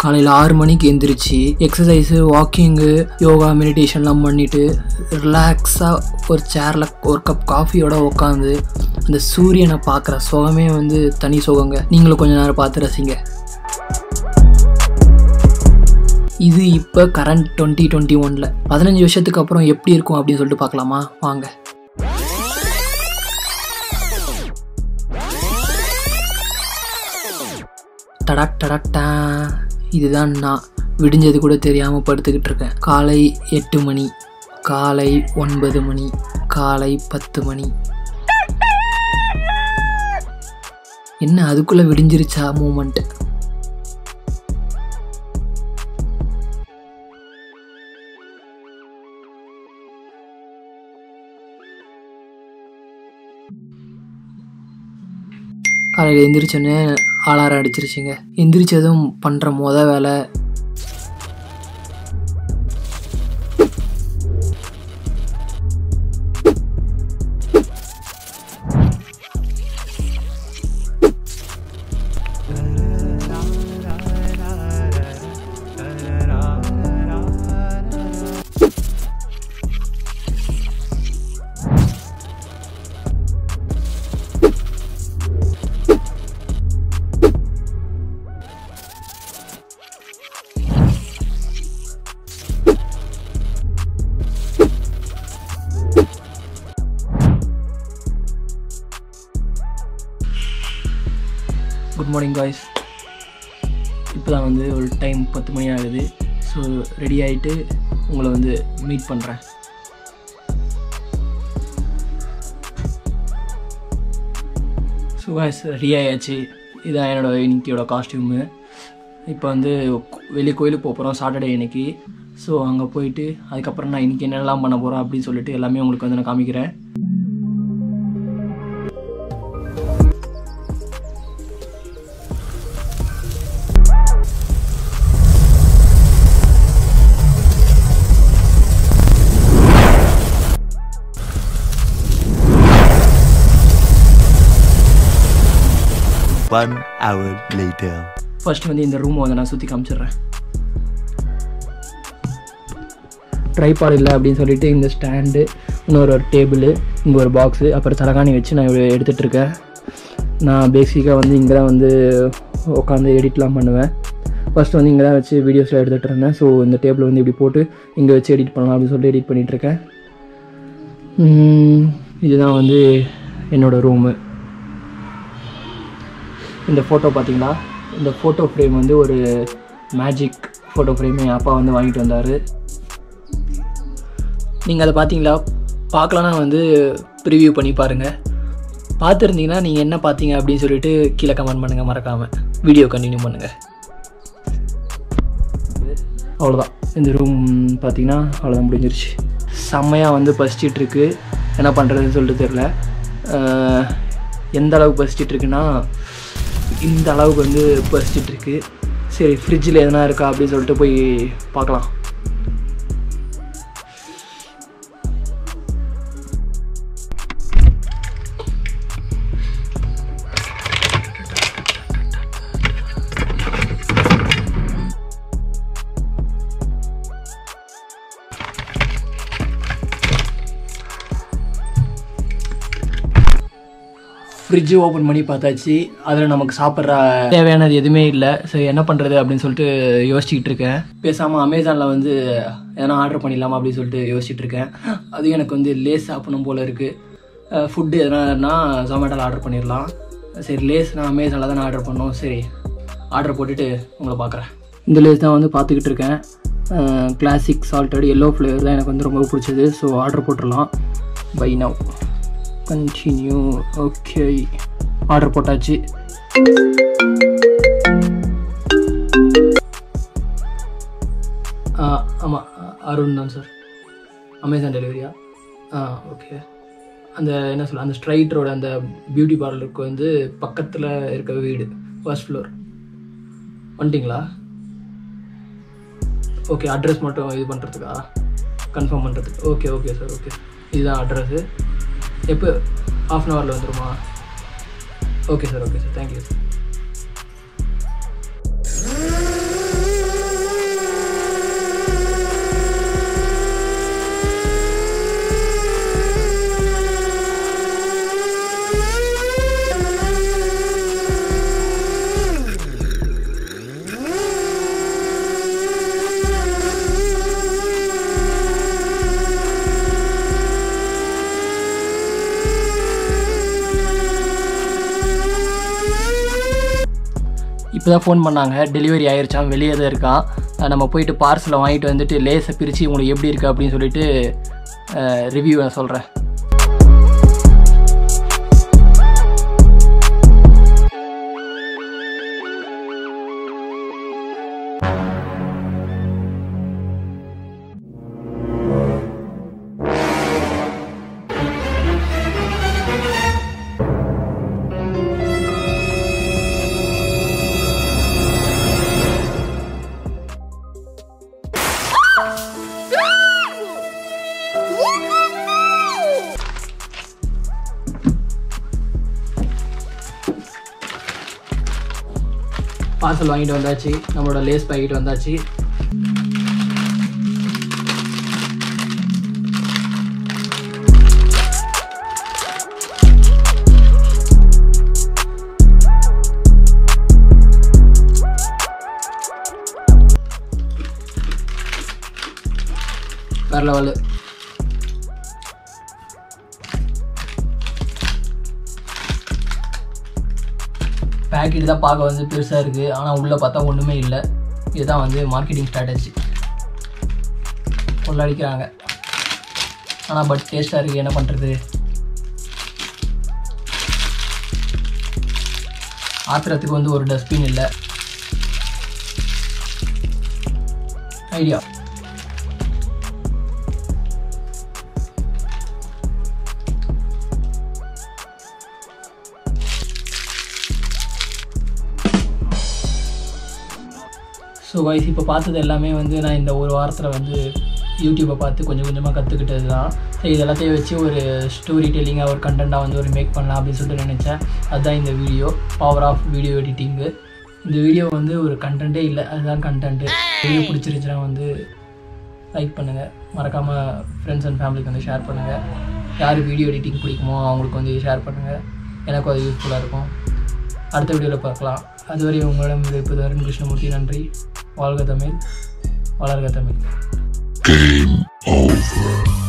காலையில் ஆறு மணிக்கு எந்திரிச்சு எக்ஸசைஸு வாக்கிங்கு யோகா மெடிடேஷன்லாம் பண்ணிட்டு ரிலாக்ஸாக ஒரு சேரில் ஒரு கப் காஃபியோட உட்காந்து அந்த சூரியனை பார்க்குற சுகமே வந்து தனி சுகங்க நீங்களும் கொஞ்ச நேரம் பார்த்து ரசிங்க இது இப்போ கரண்ட் டுவெண்ட்டி டுவெண்ட்டி ஒனில் பதினஞ்சு வருஷத்துக்கு அப்புறம் எப்படி இருக்கும் அப்படின்னு சொல்லிட்டு பார்க்கலாமா வாங்க டடாக் டடாக்டா இதுதான் நான் விடிஞ்சது கூட தெரியாமல் படுத்துக்கிட்டு இருக்கேன் காலை எட்டு மணி காலை ஒன்பது மணி காலை பத்து மணி என்ன அதுக்குள்ளே விடிஞ்சிருச்சா மூமெண்ட் காலையில் எந்திரிச்சோன்னே அலாரம் அடிச்சிருச்சுங்க எந்திரிச்சதும் பண்ணுற மொத வேலை குட் மார்னிங் காய்ஸ் இப்போ தான் வந்து ஒரு டைம் பத்து மணி ஆகுது ஸோ ரெடி ஆகிட்டு உங்களை வந்து மீட் பண்ணுறேன் ஸோ காய்ஸ் ரெடி ஆயாச்சு இதான் என்னோடய இன்னைக்கியோட காஸ்டியூமு இப்போ வந்து வெளியே கோயிலுக்கு போக போகிறோம் சாட்டர்டே இன்னைக்கு ஸோ அங்கே போயிட்டு அதுக்கப்புறம் நான் இன்றைக்கி என்னெல்லாம் பண்ண போகிறோம் அப்படின்னு சொல்லிட்டு எல்லாமே உங்களுக்கு வந்து நான் காமிக்கிறேன் One hour later. ஃபர்ஸ்ட் வந்து இந்த ரூமை வந்து நான் சுற்றி காமிச்சிடுறேன் ட்ரைபாட் இல்லை அப்படின்னு சொல்லிட்டு இந்த ஸ்டாண்டு இன்னொரு ஒரு டேபிள் இங்கே ஒரு பாக்ஸு அப்புறம் தலகாணி வச்சு நான் எடுத்துகிட்டு இருக்கேன் நான் பேசிக்காக வந்து இங்கே தான் வந்து உட்காந்து எடிட்லாம் பண்ணுவேன் ஃபஸ்ட்டு வந்து இங்கே தான் வச்சு வீடியோஸில் எடுத்துகிட்டு இருந்தேன் ஸோ இந்த டேபிள் வந்து இப்படி போட்டு இங்கே வச்சு எடிட் பண்ணலாம் அப்படின்னு சொல்லிட்டு எடிட் பண்ணிகிட்ருக்கேன் இதுதான் வந்து என்னோடய ரூமு இந்த ஃபோட்டோ பார்த்தீங்களா இந்த ஃபோட்டோ ஃப்ரேம் வந்து ஒரு மேஜிக் ஃபோட்டோ ஃப்ரேம் என் அப்பா வந்து வாங்கிட்டு வந்தார் நீங்கள் அதை பார்த்தீங்களா பார்க்கலன்னா வந்து ப்ரிவ்யூ பண்ணி பாருங்கள் பார்த்துருந்தீங்கன்னா நீங்கள் என்ன பார்த்தீங்க அப்படின்னு சொல்லிட்டு கீழே கமெண்ட் பண்ணுங்கள் மறக்காமல் வீடியோ கண்டினியூ பண்ணுங்கள் அவ்வளோதான் இந்த ரூம் பார்த்தீங்கன்னா அவ்வளோதான் முடிஞ்சிருச்சு செம்மையாக வந்து பசிச்சிட்ருக்கு என்ன பண்ணுறதுன்னு சொல்லிட்டு தெரில அஹ், எந்த அளவுக்கு பசிச்சிட்ருக்குன்னா இந்த அளவுக்கு வந்து பசிச்சிட்ருக்கு சரி ஃப்ரிட்ஜில் எதனா இருக்கா அப்படின்னு சொல்லிட்டு போய் பார்க்கலாம் ஃப்ரிட்ஜு ஓப்பன் பண்ணி பார்த்தாச்சு அதில் நமக்கு சாப்பிட்ற தேவையானது எதுவுமே இல்லை சரி என்ன பண்ணுறது அப்படின்னு சொல்லிட்டு யோசிச்சுக்கிட்டு இருக்கேன் பேசாமல் அமேசானில் வந்து எதனா ஆர்டர் பண்ணிடலாமா அப்படின்னு சொல்லிட்டு யோசிச்சுட்டு இருக்கேன் அதுவும் எனக்கு வந்து லேஸ் சாப்பிடணும் போல் இருக்குது ஃபுட்டு எதனா ஜொமேட்டோவில் ஆர்டர் பண்ணிடலாம் சரி லேஸ் நான் அமேசானில் தான் ஆர்டர் பண்ணோம் சரி ஆர்டர் போட்டுட்டு உங்களை பார்க்குறேன் இந்த லேஸ் தான் வந்து பார்த்துக்கிட்டு இருக்கேன் கிளாசிக் சால்ட்டட் எல்லோ ஃப்ளேவர் தான் எனக்கு வந்து ரொம்ப பிடிச்சது ஸோ ஆர்டர் போட்டுடலாம் buy now continue okay order போட்டாச்சு ஆமாம் அருண் தான் சார் அமேசான் டெலிவரியா ஆ ஓகே அந்த என்ன சொல்ல அந்த ஸ்ட்ரைட் ரோடு அந்த பியூட்டி பார்லருக்கு வந்து பக்கத்தில் இருக்க வீடு ஃபர்ஸ்ட் ஃப்ளோர் வந்துட்டிங்களா ஓகே அட்ரஸ் மட்டும் இது பண்ணுறதுக்கா கன்ஃபார்ம் பண்ணுறதுக்கு ஓகே ஓகே சார் ஓகே இதுதான் அட்ரஸ்ஸு எப்போ ஆஃப் அன் ஹவரில் வந்துருமா okay sir okay sir thank you sir இப்போ தான் ஃபோன் பண்ணாங்க டெலிவரி ஆயிருச்சான் வெளியே தான் இருக்கான் அஹ் நம்ம போயிட்டு பார்சலை வாங்கிட்டு வந்துட்டு லேஸை பிரித்து உங்களுக்கு எப்படி இருக்குது அப்படின்னு சொல்லிட்டு ரிவ்யூ நான் சொல்கிறேன் பார்சல் வாங்கிட்டு வந்தாச்சு நம்மளோட லேஸ் பாக்கெட் வந்தாச்சு வேற லெவலு பேக்கெட் தான் பார்க்க வந்து பெருசாக இருக்குது ஆனால் உள்ளே பார்த்தா ஒன்றுமே இல்லை இதுதான் வந்து மார்க்கெட்டிங் ஸ்ட்ராட்டஜி கொள்ளடிக்கிறாங்க ஆனால் பட் டேஸ்ட்டாக இருக்குது என்ன பண்ணுறது ஆத்திரத்துக்கு வந்து ஒரு டஸ்ட்பின் இல்லை ஐடியா ஸோ வைஸ் இப்போ பார்த்தது எல்லாமே வந்து நான் இந்த ஒரு வாரத்தில் வந்து யூடியூப்பை பார்த்து கொஞ்சம் கொஞ்சமாக கற்றுக்கிட்டது தான் ஸோ இது எல்லாத்தையும் வச்சு ஒரு ஸ்டோரி டெல்லிங்காக ஒரு கண்டென்ட்டாக வந்து ஒரு மேக் பண்ணலாம் அப்படின்னு சொல்லிட்டு நினச்சேன் அதுதான் இந்த வீடியோ பவர் ஆஃப் வீடியோ எடிட்டிங்கு இந்த வீடியோ வந்து ஒரு கண்டென்ட்டே இல்லை அதுதான் கண்டென்ட்டு வீடியோ பிடிச்சிருந்துச்சுன்னா வந்து லைக் பண்ணுங்கள் மறக்காமல் ஃப்ரெண்ட்ஸ் அண்ட் ஃபேமிலிக்கு வந்து ஷேர் பண்ணுங்கள் யார் வீடியோ எடிட்டிங் பிடிக்குமோ அவங்களுக்கு வந்து ஷேர் பண்ணுங்கள் எனக்கும் அது யூஸ்ஃபுல்லாக இருக்கும் அடுத்த வீடியோவில் பார்க்கலாம் அதுவரை உங்களிடம் இருப்பது அருண் கிருஷ்ணமூர்த்தி நன்றி வாழ்க தமிழ் வளர்க தமிழ் Game over.